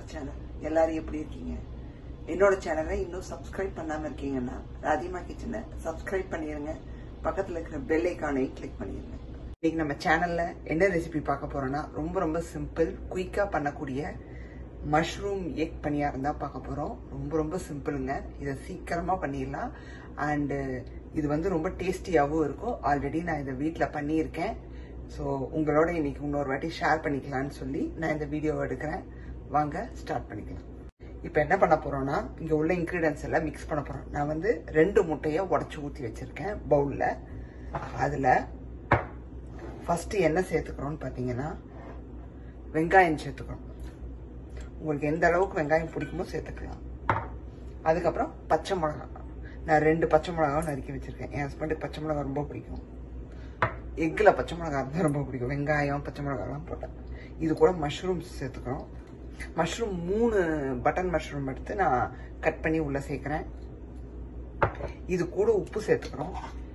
channel எல்லாரும் எப்படி இருக்கீங்க என்னோட சேனலை இன்னும் சப்ஸ்கிரைப் பண்ணாம இருக்கீங்கன்னா ராதிமா கிச்சனை சப்ஸ்கிரைப் பண்ணிருங்க பக்கத்துல இருக்கிற பெல் ஐக்கானை கிளிக் பண்ணிருங்க இன்னைக்கு நம்ம சேனல்ல என்ன ரெசிபி பார்க்க போறோம்னா ரொம்ப ரொம்ப சிம்பிள் குயிக்கா பண்ணக்கூடிய மஷ்ரூம் எக் பணியாரம் தான் பார்க்க போறோம் ரொம்ப ரொம்ப சிம்பிளுங்க இதை சீக்கிரமா பண்ணிடலாம் அண்டு இது வந்து ரொம்ப டேஸ்டியாகவும் இருக்கும் ஆல்ரெடி நான் இதை வீட்டில் பண்ணியிருக்கேன் ஸோ உங்களோட இன்னைக்கு இன்னொரு வாட்டி ஷேர் பண்ணிக்கலாம்னு சொல்லி நான் இந்த வீடியோவை எடுக்கிறேன் வாங்க ஸ்டார்ட் பண்ணிக்கலாம் இப்போ என்ன பண்ண போறோம்னா இங்கே உள்ள இன்க்ரீடியன்ஸ் எல்லாம் மிக்ஸ் பண்ண போறோம் நான் வந்து ரெண்டு முட்டையை உடச்சி ஊற்றி வச்சிருக்கேன் பவுலில் அதில் ஃபஸ்ட்டு என்ன சேர்த்துக்கிறோம்னு பார்த்தீங்கன்னா வெங்காயம் சேர்த்துக்கிறோம் உங்களுக்கு எந்த அளவுக்கு வெங்காயம் பிடிக்குமோ சேர்த்துக்கலாம் அதுக்கப்புறம் பச்சை மிளகா நான் ரெண்டு பச்சை மிளகாவும் நறுக்கி வச்சிருக்கேன் என் ஹஸ்பண்டுக்கு பச்சை மிளகா ரொம்ப பிடிக்கும் எக்கில் பச்சை மிளகா இருந்தால் ரொம்ப பிடிக்கும் வெங்காயம் பச்சை மிளகாலாம் போட்டேன் இது கூட மஷ்ரூம்ஸ் சேர்த்துக்கிறோம் மஷ்ரூம் மூணு பட்டன் மஷ்ரூம் எடுத்து நான் கட் பண்ணி உள்ளே சேர்க்குறேன் இது கூட உப்பு சேர்த்துக்கிறோம்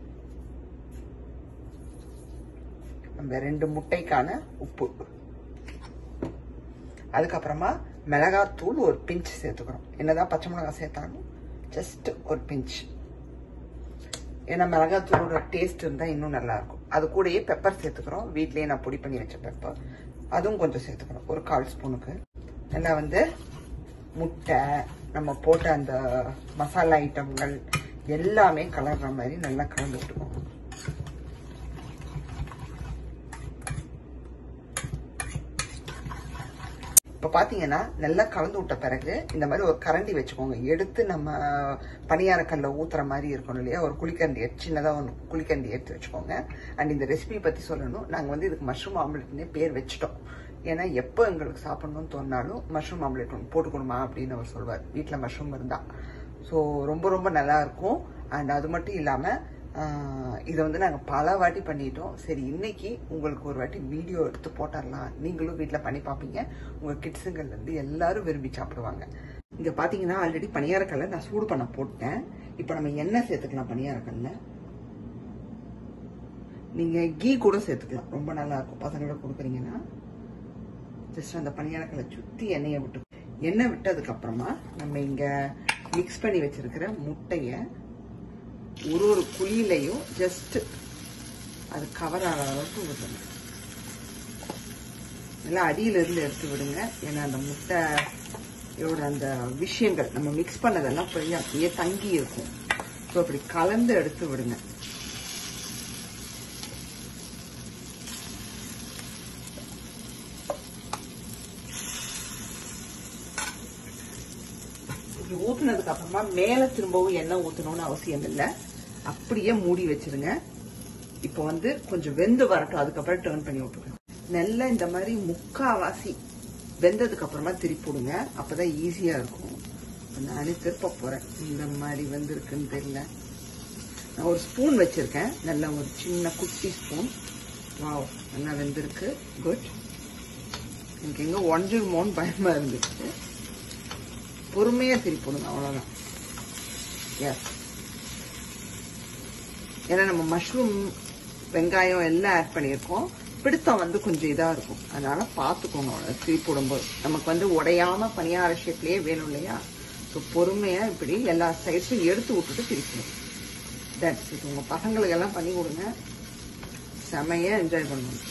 நம்ம ரெண்டு முட்டைக்கான உப்பு அதுக்கப்புறமா மிளகாத்தூள் ஒரு பிஞ்ச் சேர்த்துக்கிறோம் என்னதான் பச்சை மிளகாய் சேர்த்தாலும் ஜஸ்ட் ஒரு பிஞ்ச் ஏன்னா மிளகாத்தூளோட டேஸ்ட் இருந்தால் இன்னும் நல்லா இருக்கும் அது கூடயே பெப்பர் சேர்த்துக்கிறோம் வீட்லயே நான் பொடி பண்ணி வச்ச பெப்பர் அதுவும் கொஞ்சம் சேர்த்துக்கிறோம் ஒரு கால் ஸ்பூனுக்கு நல்லா வந்து முட்டை நம்ம போட்ட அந்த மசாலா ஐட்டங்கள் எல்லாமே கலர்ற மாதிரி நல்லா கலந்து விட்டுக்கோங்க இப்போ பார்த்தீங்கன்னா நல்லா கலந்து விட்ட பிறகு இந்த மாதிரி ஒரு கரண்டி வச்சுக்கோங்க எடுத்து நம்ம பணியாரக்கல்ல ஊத்துற மாதிரி இருக்கணும் இல்லையா ஒரு குழிக்கரண்டி எடுத்து சின்னதாக ஒரு குழிக்கரண்டி எடுத்து வச்சுக்கோங்க அண்ட் இந்த ரெசிபி பற்றி சொல்லணும் நாங்கள் வந்து இதுக்கு மஷ்ரூம் ஆம்லெட்னே பேர் வச்சுட்டோம் ஏன்னா எப்போ எங்களுக்கு சாப்பிடணும்னு தோணினாலும் மஷ்ரூம் ஆம்லெட் ஒன்று போட்டுக்கணுமா அப்படின்னு அவர் சொல்வார் வீட்டில் மஷ்ரூம் இருந்தால் ஸோ ரொம்ப ரொம்ப நல்லா இருக்கும் அண்ட் அது மட்டும் இல்லாமல் இதை வந்து நாங்கள் பல வாட்டி பண்ணிட்டோம் சரி இன்னைக்கு உங்களுக்கு ஒரு வாட்டி வீடியோ எடுத்து போட்டுடலாம் நீங்களும் வீட்டில் பண்ணி பார்ப்பீங்க உங்கள் கிட்ஸுங்கள்லேருந்து எல்லாரும் விரும்பி சாப்பிடுவாங்க இங்கே பார்த்தீங்கன்னா ஆல்ரெடி பணியாரக்கல்ல நான் சூடு பண்ண போட்டேன் இப்போ நம்ம எண்ணெய் சேர்த்துக்கலாம் பணியாரக்கல்ல நீங்கள் கீ கூட சேர்த்துக்கலாம் ரொம்ப நல்லா இருக்கும் பசங்களுக்கு கொடுக்குறீங்கன்னா ஜஸ்ட் அந்த பணியாரக்கல்லை சுற்றி எண்ணெயை விட்டு எண்ணெய் விட்டதுக்கு அப்புறமா நம்ம இங்கே மிக்ஸ் பண்ணி வச்சிருக்கிற முட்டையை ஒரு ஒரு குழியிலையும் ஜஸ்ட் அது கவர் ஆகிற அளவுக்கு விடணும் நல்லா அடியில இருந்து எடுத்து விடுங்க ஏன்னா அந்த முட்டையோட அந்த விஷயங்கள் நம்ம மிக்ஸ் பண்ணதெல்லாம் போய் அப்படியே தங்கி இருக்கும் ஸோ அப்படி கலந்து எடுத்து விடுங்க இப்படி ஊத்துனதுக்கு அப்புறமா மேல திரும்பவும் எண்ணெய் ஊத்தணும்னு அவசியம் இல்லை அப்படியே மூடி வச்சிருங்க இப்போ வந்து கொஞ்சம் வெந்து வரட்டும் அதுக்கப்புறம் டேர்ன் பண்ணி விட்டுருங்க நல்லா இந்த மாதிரி முக்காவாசி வெந்ததுக்கு அப்புறமா திருப்பி விடுங்க அப்பதான் ஈஸியா இருக்கும் நானே திருப்ப போறேன் இந்த மாதிரி வெந்திருக்குன்னு தெரியல நான் ஒரு ஸ்பூன் வச்சிருக்கேன் நல்ல ஒரு சின்ன குட்டி ஸ்பூன் வாவ் நல்லா வெந்திருக்கு குட் எனக்கு எங்க ஒன்றிருமோன்னு பயமா இருந்துச்சு பொறுமையா திருப்பிடுங்க அவ்வளவுதான் எஸ் ஏன்னா நம்ம மஷ்ரூம் வெங்காயம் எல்லாம் ஆட் பண்ணியிருக்கோம் பிடித்தம் வந்து கொஞ்சம் இதா இருக்கும் அதனால பார்த்துக்கோங்க அவ்வளோ திருப்பி விடும்போது நமக்கு வந்து உடையாம பணியார ஷேப்லயே வேணும் இல்லையா ஸோ பொறுமையா இப்படி எல்லா சைட்ஸும் எடுத்து விட்டுட்டு திருப்பணும் தட்ஸ் இது உங்க பசங்களுக்கு எல்லாம் பண்ணி கொடுங்க செமையா என்ஜாய் பண்ணணும்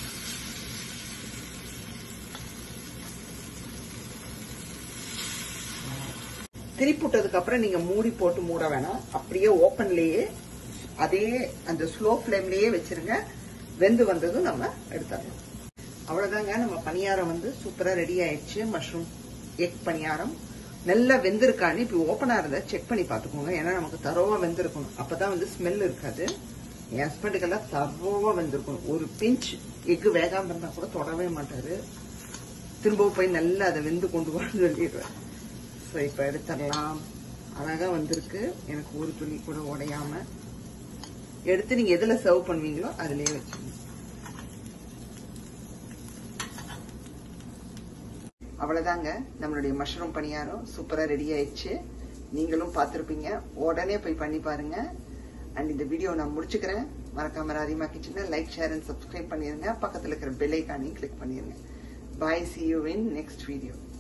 திருப்பிட்டதுக்கு அப்புறம் நீங்க மூடி போட்டு மூட வேணாம் அப்படியே ஓப்பன்லயே அதே அந்த ஸ்லோ ஃப்ளேம்லயே வச்சிருங்க வெந்து வந்ததும் நம்ம எடுத்துடலாம் அவ்வளவுதாங்க நம்ம பணியாரம் வந்து சூப்பரா ரெடி ஆயிடுச்சு மஷ்ரூம் எக் பணியாரம் நல்லா வெந்திருக்கான்னு இப்படி ஓப்பனா இருந்தா செக் பண்ணி பாத்துக்கோங்க ஏன்னா நமக்கு தரோவா வெந்திருக்கணும் அப்பதான் வந்து ஸ்மெல் இருக்காது என் ஹஸ்பண்டுக்கெல்லாம் தரோவா வெந்திருக்கணும் ஒரு பிஞ்ச் எக்கு வேகாம இருந்தா கூட தொடவே மாட்டாரு திரும்பவும் போய் நல்லா அதை வெந்து கொண்டு வரணும்னு சொல்லிடுவேன் ஸோ இப்போ எடுத்துடலாம் அழகா வந்திருக்கு எனக்கு ஒரு துணி கூட உடையாம எடுத்து நீங்க எதுல சர்வ் பண்ணுவீங்களோ அதுலயே வச்சுக்கணும் அவ்வளவுதாங்க நம்மளுடைய மஷ்ரூம் பணியாரம் சூப்பரா ரெடி ஆயிடுச்சு நீங்களும் பார்த்துருப்பீங்க உடனே போய் பண்ணி பாருங்க அண்ட் இந்த வீடியோ நான் முடிச்சுக்கிறேன் மறக்காம ராதிமா கிச்சனை லைக் ஷேர் அண்ட் சப்ஸ்கிரைப் பண்ணிருங்க பக்கத்துல இருக்கிற பெல் ஐக்கானையும் கிளிக் பண்ணிருங்க bye see you in next video